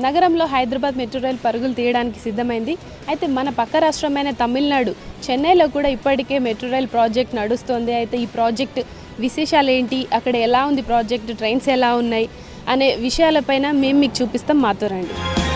నగరంలో Hyderabad metro rail పరుగులు తీయడానికి సిద్ధమైంది అయితే మన పక్క రాష్ట్రమైన తమిళనాడు చెన్నైలో కూడా ఇప్పటికే మెట్రో రైల్ ప్రాజెక్ట్ నడుస్తోంది అయితే ఈ ప్రాజెక్ట్ విశేషాలు ఏంటి అక్కడ ఎలా ఉంది ప్రాజెక్ట్ ట్రైన్స్ ఎలా ఉన్నాయి అనే విషయాలపైన మేము మీకు చూపిస్తాం మాతో రండి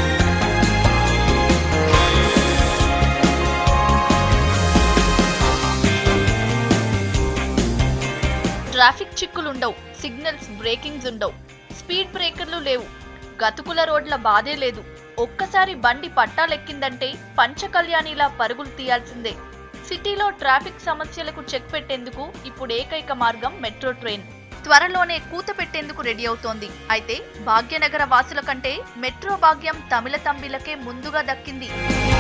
ట్రాఫిక్ చిక్కులుండవు సిగ్నల్స్ బ్రేకింగ్స్ ఉండవు స్పీడ్ బ్రేకర్లు లేవు గతుకుల రోడ్ల బాధే లేదు ఒక్కసారి బండి పట్టాలెక్కిందంటే పంచకళ్యాణిలా పరుగులు తీయాల్సిందే సిటీలో ట్రాఫిక్ సమస్యలకు చెక్ పెట్టేందుకు ఇప్పుడు ఏకైక మార్గం మెట్రో ట్రైన్ త్వరలోనే కూత పెట్టేందుకు రెడీ అవుతోంది అయితే భాగ్యనగర వాసుల కంటే మెట్రో భాగ్యం తమిళ తంబిలకే ముందుగా దక్కింది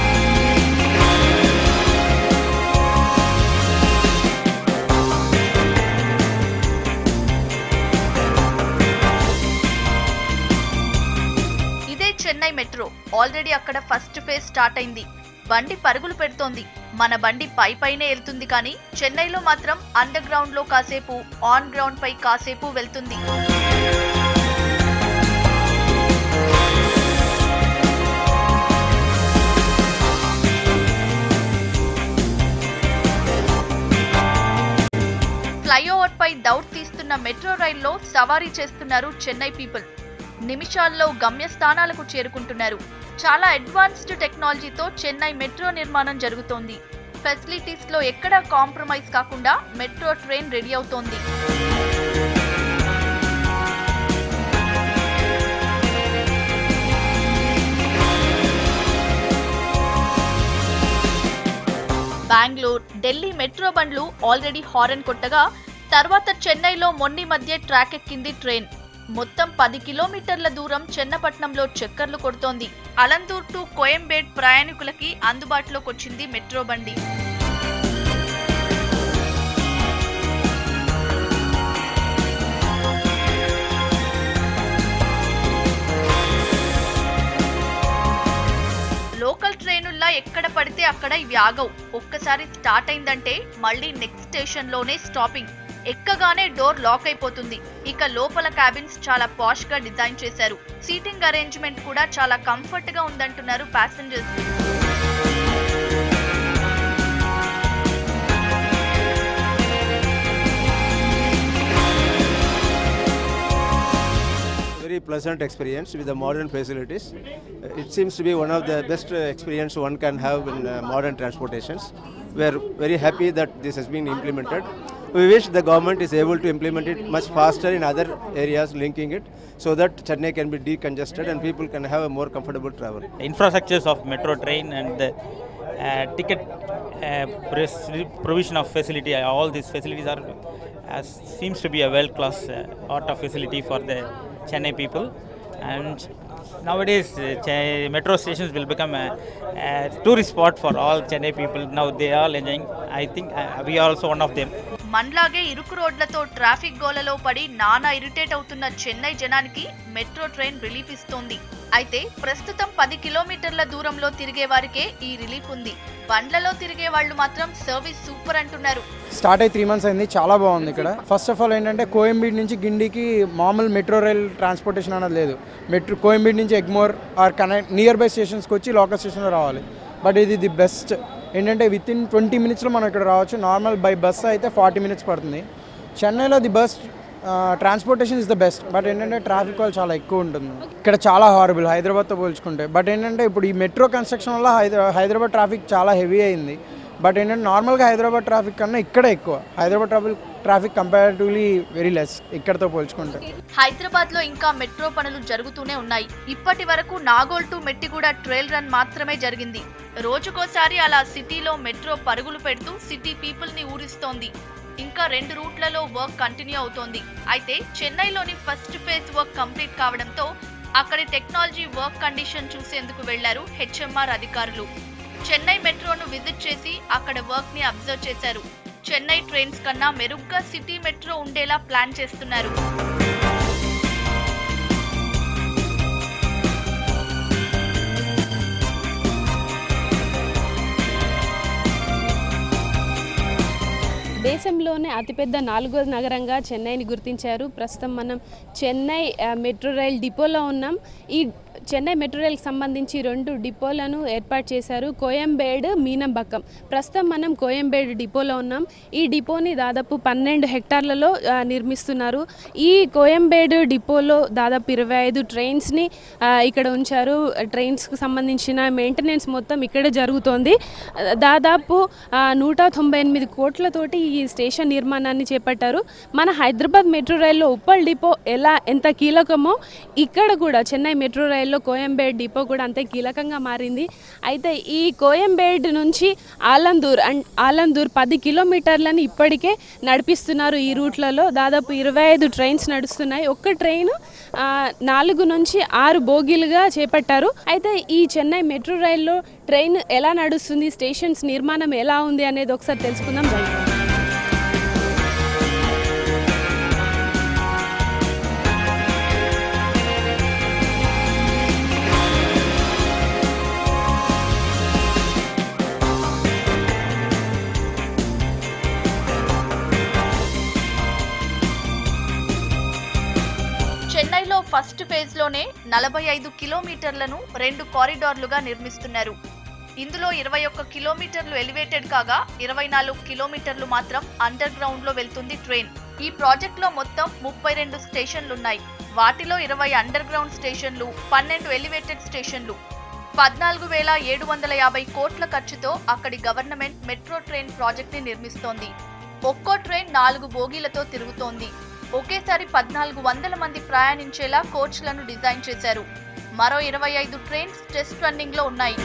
ఇదే చెన్నై మెట్రో ఆల్రెడీ అక్కడ ఫస్ట్ ఫేజ్ స్టార్ట్ అయింది బండి పరుగులు పెడుతోంది మన బండి పై పైనే వెళ్తుంది కానీ చెన్నైలో మాత్రం అండర్ గ్రౌండ్ లో కాసేపు ఆన్ గ్రౌండ్ పై కాసేపు వెళ్తుంది ఫ్లైఓవర్ పై దౌడ్ తీస్తున్న మెట్రో రైల్లో సవారీ చేస్తున్నారు చెన్నై పీపుల్ నిమిషాల్లో గమ్యస్థానాలకు చేరుకుంటున్నారు చాలా అడ్వాన్స్డ్ టెక్నాలజీతో చెన్నై మెట్రో నిర్మాణం జరుగుతోంది ఫెసిలిటీస్ లో ఎక్కడా కాంప్రమైజ్ కాకుండా మెట్రో ట్రైన్ రెడీ అవుతోంది బెంగళూరు ఢిల్లీ మెట్రో బండ్లు ఆల్రెడీ హారన్ కొట్టగా తర్వాత చెన్నైలో మొన్ని మధ్య ట్రాక్ ఎక్కింది ట్రైన్ మొత్తం పది కిలోమీటర్ల దూరం చెన్నపట్నంలో చక్కర్లు కొడుతోంది అలంతూర్ టు కోయంబేడ్ ప్రయాణికులకి అందుబాటులోకి వచ్చింది మెట్రో బండి లోకల్ ట్రైనుల్లా ఎక్కడ పడితే అక్కడ ఇవి ఆగవు ఒక్కసారి స్టార్ట్ అయిందంటే మళ్ళీ నెక్స్ట్ స్టేషన్ లోనే స్టాపింగ్ ఎక్కగానే డోర్ లాక్ అయిపోతుంది ఇక లోపల క్యాబిన్స్ చాలా పాష్ గా డిజైన్ చేశారు సీటింగ్ అరేంజ్మెంట్ కూడా చాలా కంఫర్ట్ గా ఉందంటున్నారు passengers very pleasant experience with the modern facilities. Uh, It seems to be one of the best uh, experience one can have in uh, modern transportations. We are very happy that this has been implemented. We wish the government is able to implement it much faster in other areas linking it so that Chennai can be decongested and people can have a more comfortable travel. infrastructures of metro train and the uh, ticket uh, pres- provision of facility uh, all these facilities are uh, seems to be a world class uh, art of facility for the chennai people and nowadays uh, Che- metro stations will become a, a tourist spot for all chennai people now they are enjoying i think uh, we are also one of them మనలాగే ఇరుకు రోడ్లతో traffic గోలలో పడి నానా irritate అవుతున్న చెన్నై జనానికి metro train relief ఇస్తోంది అయితే ప్రస్తుతం పది కిలోమీటర్ల దూరంలో తిరిగే వారికే ఈ రిలీఫ్ ఉంది బండ్లలో తిరిగే వాళ్ళు మాత్రం సర్వీస్ సూపర్ అంటున్నారు స్టార్ట్ అయ్యి త్రీ మంత్స్ అయింది చాలా బాగుంది ఇక్కడ ఫస్ట్ ఆఫ్ ఆల్ ఏంటంటే కోయంబీడ్ నుంచి గిండికి మామూలు మెట్రో రైల్ ట్రాన్స్పోర్టేషన్ అనేది లేదు మెట్రో కోయంబీడ్ నుంచి Egmore or connect near by స్టేషన్స్కి వచ్చి లోకల్ స్టేషన్లో రావాలి బట్ ఇది ది బెస్ట్ ఏంటంటే విత్ ఇన్ ట్వంటీ మినిట్స్లో మనం ఇక్కడ రావచ్చు నార్మల్ బై బస్ అయితే ఫార్టీ మినిట్స్ పడుతుంది చెన్నైలో the bus transportation is the best but ఏంటంటే ట్రాఫిక్ వాళ్ళు చాలా ఎక్కువ ఉంటుంది ఇక్కడ చాలా హారబుల్ హైదరాబాద్తో పోల్చుకుంటే బట్ ఏంటంటే ఇప్పుడు ఈ మెట్రో కన్స్ట్రక్షన్ వల్ల హైదరా హైదరాబాద్ ట్రాఫిక్ చాలా హెవీ అయింది బట్ ఏంటంటే నార్మల్గా హైదరాబాద్ ట్రాఫిక్ కన్నా ఇక్కడే ఎక్కువ Hyderabad traffic traffic comparatively very less ఇక్కడతో పోల్చుకుంటే హైదరాబాద్ లో ఇంకా మెట్రో పనులు జరుగుతూనే ఉన్నాయి ఇప్పటి వరకు Nagole to Mettuguda trial run మాత్రమే జరిగింది రోజుకోసారి అలా సిటీలో మెట్రో పరుగులు పెడుతూ సిటీ పీపుల్ ని ఊరిస్తోంది ఇంకా రెండు రూట్లలో వర్క్ కంటిన్యూ అవుతోంది అయితే చెన్నైలోని ఫస్ట్ ఫేజ్ వర్క్ కంప్లీట్ కావడంతో అక్కడి టెక్నాలజీ వర్క్ కండిషన్ చూసేందుకు వెళ్లారు హెచ్ఎంఆర్ అధికారులు చెన్నై మెట్రోను విజిట్ చేసి అక్కడ వర్క్ ని అబ్జర్వ్ చేశారు చెన్నై ట్రైన్స్ కన్నా మెరుగ్గా సిటీ మెట్రో ఉండేలా ప్లాన్ చేస్తున్నారు దేశంలోనే అతిపెద్ద నాలుగో నగరంగా చెన్నైని గుర్తించారు ప్రస్తుతం మనం చెన్నై ఆ, మెట్రో రైల్ డిపోలో ఉన్నాం ఈ చెన్నై మెట్రో రైల్కి సంబంధించి రెండు డిపోలను ఏర్పాటు చేశారు కోయంబేడ్ మీనంబక్కం ప్రస్తుతం మనం కోయంబేడ్ డిపోలో ఉన్నాం ఈ డిపోని దాదాపు పన్నెండు హెక్టార్లలో ఆ, నిర్మిస్తున్నారు ఈ కోయంబేడ్ డిపోలో దాదాపు ఇరవై ఐదు ట్రైన్స్ని ఆ, ఇక్కడ ఉంచారు ట్రైన్స్కి సంబంధించిన మెయింటెనెన్స్ మొత్తం ఇక్కడే జరుగుతోంది ఆ, దాదాపు ఆ, నూట తొంభై ఎనిమిది కోట్లతోటి ఈ స్టేషన్ నిర్మాణాన్ని చేపట్టారు మన హైదరాబాద్ మెట్రో రైల్లో ఉప్పల్ డిపో ఎలా ఎంత కీలకమో ఇక్కడ కూడా చెన్నై మెట్రో రైల్లో కోయంబేడ్ డిపో కూడా అంతే కీలకంగా మారింది అయితే ఈ కోయంబేడ్ నుంచి ఆలందూర్ అండ్ ఆలందూర్ పది కిలోమీటర్లని ఇప్పటికే నడిపిస్తున్నారు ఈ రూట్లలో దాదాపు ఇరవై ఐదు ట్రైన్స్ నడుస్తున్నాయి ఒక్క ట్రైన్ ఆ, నాలుగు నుంచి ఆరు బోగీలుగా చేపట్టారు అయితే ఈ చెన్నై మెట్రో రైల్లో ట్రైన్ ఎలా నడుస్తుంది స్టేషన్స్ నిర్మాణం ఎలా ఉంది అనేది ఒకసారి తెలుసుకుందాం రండి చెన్నైలో ఫస్ట్ ఫేజ్ లోనే నలభై ఐదు కిలోమీటర్లను రెండు కారిడార్లుగా నిర్మిస్తున్నారు ఇందులో ఇరవై ఒక్క కిలోమీటర్లు ఎలివేటెడ్ కాగా ఇరవై నాలుగు కిలోమీటర్లు మాత్రం అండర్ గ్రౌండ్ లో వెళ్తుంది ట్రైన్ ఈ ప్రాజెక్ట్ లో మొత్తం ముప్పై రెండు స్టేషన్లున్నాయి వాటిలో ఇరవై అండర్ గ్రౌండ్ స్టేషన్లు పన్నెండు ఎలివేటెడ్ స్టేషన్లు పద్నాలుగు వేల ఏడు వందల యాభై కోట్ల ఖర్చుతో అక్కడి గవర్నమెంట్ మెట్రో ట్రైన్ ప్రాజెక్ట్ ని నిర్మిస్తోంది ఒక్కో ట్రైన్ నాలుగు బోగీలతో తిరుగుతోంది ఒకేసారి పద్నాలుగు వందల మంది ప్రయాణించేలా కోచ్లను డిజైన్ చేశారు మరో ఇరవై ఐదు ట్రైన్స్ టెస్ట్ రన్నింగ్ లో ఉన్నాయి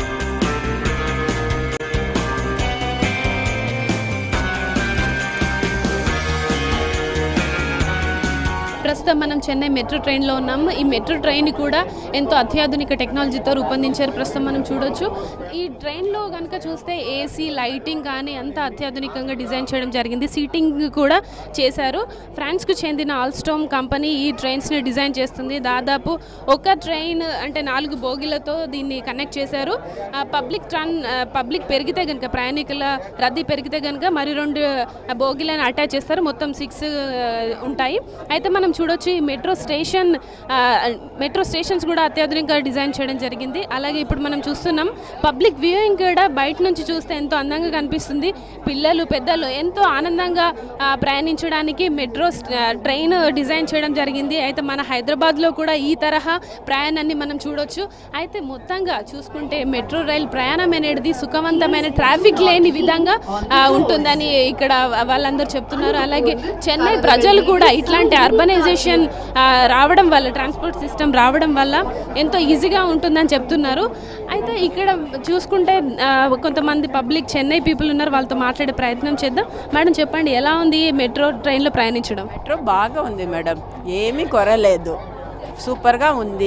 ప్రస్తుతం మనం చెన్నై మెట్రో ట్రైన్లో ఉన్నాము ఈ మెట్రో ట్రైన్ కూడా ఎంతో అత్యాధునిక టెక్నాలజీతో రూపొందించారు ప్రస్తుతం మనం చూడొచ్చు ఈ ట్రైన్లో కనుక చూస్తే ఏసీ లైటింగ్ కానీ అంత అత్యాధునికంగా డిజైన్ చేయడం జరిగింది సీటింగ్ కూడా చేశారు ఫ్రాన్స్కు చెందిన ఆల్స్టోమ్ కంపెనీ ఈ ట్రైన్స్ని డిజైన్ చేస్తుంది దాదాపు ఒక ట్రైన్ అంటే నాలుగు బోగిలతో దీన్ని కనెక్ట్ చేశారు పబ్లిక్ ట్రాన్ పబ్లిక్ పెరిగితే కనుక ప్రయాణికుల రద్దీ పెరిగితే కనుక మరి రెండు బోగిలను అటాచ్ చేస్తారు మొత్తం సిక్స్ ఉంటాయి అయితే మనం చూడొచ్చు ఈ మెట్రో స్టేషన్ ఆ, మెట్రో స్టేషన్స్ కూడా అత్యాధునికంగా డిజైన్ చేయడం జరిగింది అలాగే ఇప్పుడు మనం చూస్తున్నాం పబ్లిక్ వ్యూయింగ్ కూడా బయట నుంచి చూస్తే ఎంతో అందంగా కనిపిస్తుంది పిల్లలు పెద్దలు ఎంతో ఆనందంగా ఆ, ప్రయాణించడానికి మెట్రో స్- ఆ, ట్రైన్ డిజైన్ చేయడం జరిగింది అయితే మన హైదరాబాద్లో కూడా ఈ తరహా ప్రయాణాన్ని మనం చూడొచ్చు అయితే మొత్తంగా చూసుకుంటే మెట్రో రైల్ ప్రయాణం అనేది సుఖవంతమైన ట్రాఫిక్ లేని విధంగా ఆ, ఉంటుందని ఇక్కడ వాళ్ళందరూ చెప్తున్నారు అలాగే చెన్నై ప్రజలు కూడా ఇట్లాంటి అర్బనైజేషన్ రావడం వల్ల ట్రాన్స్పోర్ట్ సిస్టమ్ రావడం వల్ల ఎంతో ఈజీగా ఉంటుందని చెప్తున్నారు అయితే ఇక్కడ చూసుకుంటే ఆ, కొంతమంది పబ్లిక్ చెన్నై పీపుల్ ఉన్నారు వాళ్ళతో మాట్లాడే ప్రయత్నం చేద్దాం మేడం చెప్పండి ఎలా ఉంది మెట్రో ట్రైన్లో ప్రయాణించడం మెట్రో బాగా ఉంది మేడం ఏమీ కొరలేదు సూపర్గా ఉంది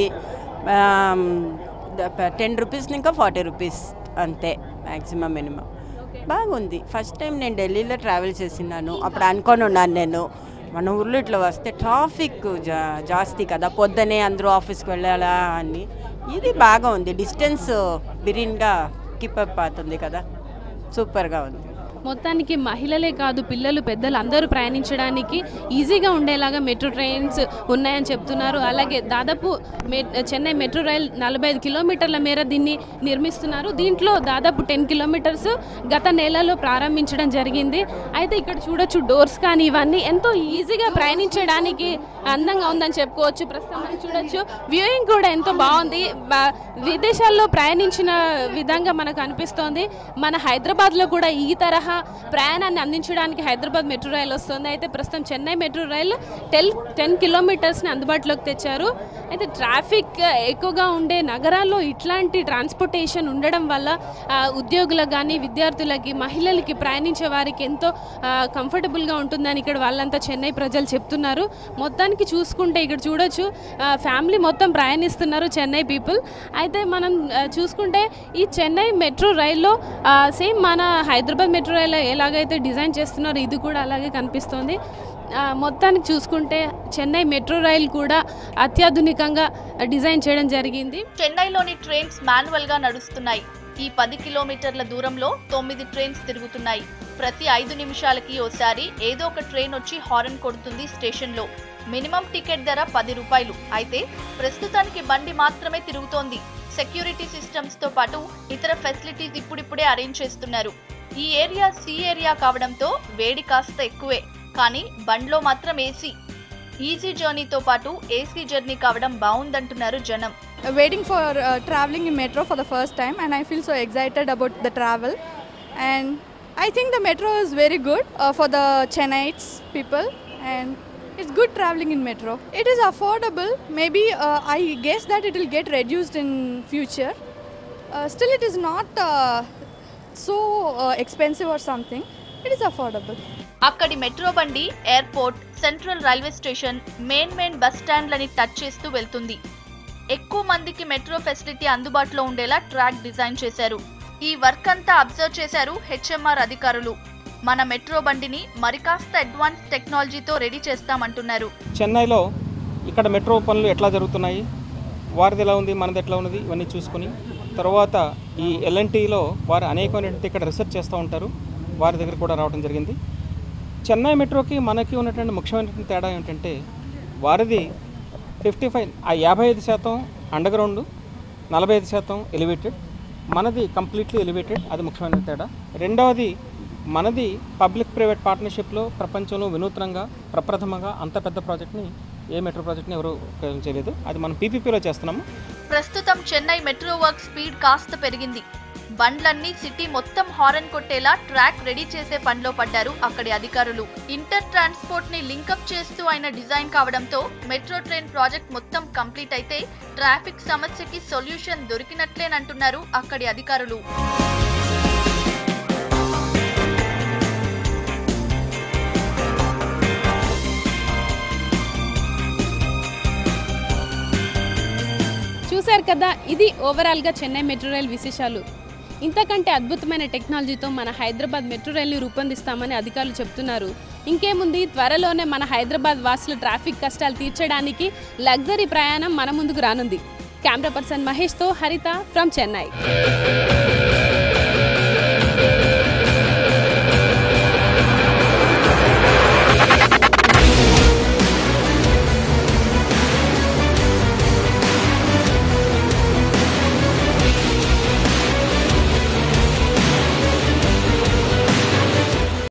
టెన్ రూపీస్ ఇంకా ఫార్టీ రూపీస్ అంతే మ్యాక్సిమం మినిమం బాగుంది ఫస్ట్ టైం నేను ఢిల్లీలో ట్రావెల్ చేసినాను అప్పుడు అనుకొని ఉన్నాను నేను మన ఊర్లో ఇట్లా వస్తే ట్రాఫిక్ జా జాస్తి కదా పొద్దునే అందరూ ఆఫీస్కి వెళ్ళాలా అని ఇది బాగా ఉంది డిస్టెన్స్ బిరిన్గా కీపప్ అవుతుంది కదా సూపర్గా ఉంది మొత్తానికి మహిళలే కాదు పిల్లలు పెద్దలు అందరూ ప్రయాణించడానికి ఈజీగా ఉండేలాగా మెట్రో ట్రైన్స్ ఉన్నాయని చెప్తున్నారు అలాగే దాదాపు మె చెన్నై మెట్రో రైల్ నలభై ఐదు కిలోమీటర్ల మేర దీన్ని నిర్మిస్తున్నారు దీంట్లో దాదాపు టెన్ కిలోమీటర్స్ గత నెలలో ప్రారంభించడం జరిగింది అయితే ఇక్కడ చూడొచ్చు డోర్స్ కానీ ఇవన్నీ ఎంతో ఈజీగా ప్రయాణించడానికి అందంగా ఉందని చెప్పుకోవచ్చు ప్రస్తుతం మనం చూడొచ్చు వ్యూయింగ్ కూడా ఎంతో బాగుంది బా- విదేశాల్లో ప్రయాణించిన విధంగా మనకు అనిపిస్తోంది మన హైదరాబాద్లో కూడా ఈ తరహా ప్రయాణాన్ని అందించడానికి హైదరాబాద్ మెట్రో రైల్ వస్తుంది అయితే ప్రస్తుతం చెన్నై మెట్రో రైల్ టెల్ టెన్ కిలోమీటర్స్ని అందుబాటులోకి తెచ్చారు అయితే ట్రాఫిక్ ఎక్కువగా ఉండే నగరాల్లో ఇట్లాంటి ట్రాన్స్పోర్టేషన్ ఉండడం వల్ల ఆ, ఉద్యోగులకు కానీ విద్యార్థులకి మహిళలకి ప్రయాణించే వారికి ఎంతో కంఫర్టబుల్గా ఉంటుందని ఇక్కడ వాళ్ళంతా చెన్నై ప్రజలు చెప్తున్నారు మొత్తానికి చూసుకుంటే ఇక్కడ చూడొచ్చు ఫ్యామిలీ మొత్తం ప్రయాణిస్తున్నారు చెన్నై పీపుల్ అయితే మనం ఆ, చూసుకుంటే ఈ చెన్నై మెట్రో రైల్లో సేమ్ మన హైదరాబాద్ మెట్రో రైల్ ఎలాగైతే డిజైన్ చేస్తున్నారో ఇది కూడా అలాగే కనిపిస్తోంది ఆ, మొత్తానికి చూసుకుంటే చెన్నై మెట్రో రైల్ కూడా అత్యాధునికంగా డిజైన్ చేయడం జరిగింది చెన్నైలోని ట్రైన్స్ మాన్యువల్ గా నడుస్తున్నాయి ఈ పది కిలోమీటర్ల దూరంలో తొమ్మిది ట్రైన్స్ తిరుగుతున్నాయి ప్రతి ఐదు నిమిషాలకి ఓసారి ఏదో ఒక ట్రైన్ వచ్చి హారన్ కొడుతుంది స్టేషన్లో మినిమం టికెట్ ధర పది రూపాయలు అయితే ప్రస్తుతానికి బండి మాత్రమే తిరుగుతోంది సెక్యూరిటీ సిస్టమ్స్ తో పాటు ఇతర ఫెసిలిటీస్ ఇప్పుడిప్పుడే అరేంజ్ చేస్తున్నారు ఈ ఏరియా సి ఏరియా కావడంతో వేడి కాస్త ఎక్కువే కానీ బండ్లో మాత్రం ఏసీ ఈజీ జర్నీతో పాటు ఏసీ జర్నీ కావడం బాగుందంటున్నారు జనం waiting for uh, traveling in metro for the first time and i feel so excited about the travel and i think the metro is very good uh, for the chennaites people and it's good traveling in metro it is affordable maybe uh, i guess that it will get reduced in future uh, still it is not uh, so uh, expensive or something it is affordable అక్కడి metro బండి airport central railway station main main bus స్టాండ్లని touch చేస్తూ వెళ్తుంది ఎక్కువ మందికి metro facility అందుబాటులో ఉండేలా track design చేశారు ఈ వర్క్ అంతా అబ్జర్వ్ చేశారు హెచ్ఎంఆర్ అధికారులు మన మెట్రో బండిని మరికాస్త అడ్వాన్స్ టెక్నాలజీతో రెడీ చేస్తామంటున్నారు చెన్నైలో ఇక్కడ మెట్రో పనులు ఎట్లా జరుగుతున్నాయి వారిది ఎలా ఉంది మనది ఎట్లా ఉన్నది ఇవన్నీ చూసుకొని తర్వాత ఈ ఎల్ఎన్టీలో వారు అనేకమైనటువంటి ఇక్కడ రీసెర్చ్ చేస్తూ ఉంటారు వారి దగ్గర కూడా రావడం జరిగింది చెన్నై మెట్రోకి మనకి ఉన్నటువంటి ముఖ్యమైనటువంటి తేడా ఏంటంటే వారిది ఫిఫ్టీ ఫైవ్ ఆ యాభై ఐదు శాతం అండర్ గ్రౌండ్ నలభై ఐదు శాతం ఎలివేటెడ్ మనది కంప్లీట్లీ ఎలివేటెడ్ అది ముఖ్యమైన తేడా రెండవది మనది పబ్లిక్ ప్రైవేట్ పార్ట్నర్షిప్లో ప్రపంచంలో వినూత్నంగా ప్రప్రథమంగా అంత పెద్ద ప్రాజెక్ట్ని ఏ మెట్రో ప్రాజెక్ట్ని ఎవరు ప్రయోగం చేయలేదు అది మనం పీపీపీలో చేస్తున్నాము ప్రస్తుతం చెన్నై మెట్రో వర్క్ స్పీడ్ కాస్త పెరిగింది బండ్లన్నీ సిటీ మొత్తం హారన్ కొట్టేలా ట్రాక్ రెడీ చేసే పనిలో పడ్డారు అక్కడి అధికారులు ఇంటర్ ట్రాన్స్పోర్ట్ ని లింకప్ చేస్తూ ఆయన డిజైన్ కావడంతో మెట్రో ట్రైన్ ప్రాజెక్ట్ మొత్తం కంప్లీట్ అయితే ట్రాఫిక్ సమస్యకి సొల్యూషన్ దొరికినట్లేనంటున్నారు అక్కడి అధికారులు చూశారు కదా ఇది ఓవరాల్గా చెన్నై మెట్రో రైల్ విశేషాలు ఇంతకంటే అద్భుతమైన టెక్నాలజీతో మన హైదరాబాద్ మెట్రో రైల్ని రూపొందిస్తామని అధికారులు చెప్తున్నారు ఇంకేముంది త్వరలోనే మన హైదరాబాద్ వాసుల ట్రాఫిక్ కష్టాలు తీర్చడానికి లగ్జరీ ప్రయాణం మన ముందుకు రానుంది కెమెరా పర్సన్ మహేష్తో హరిత ఫ్రమ్ చెన్నై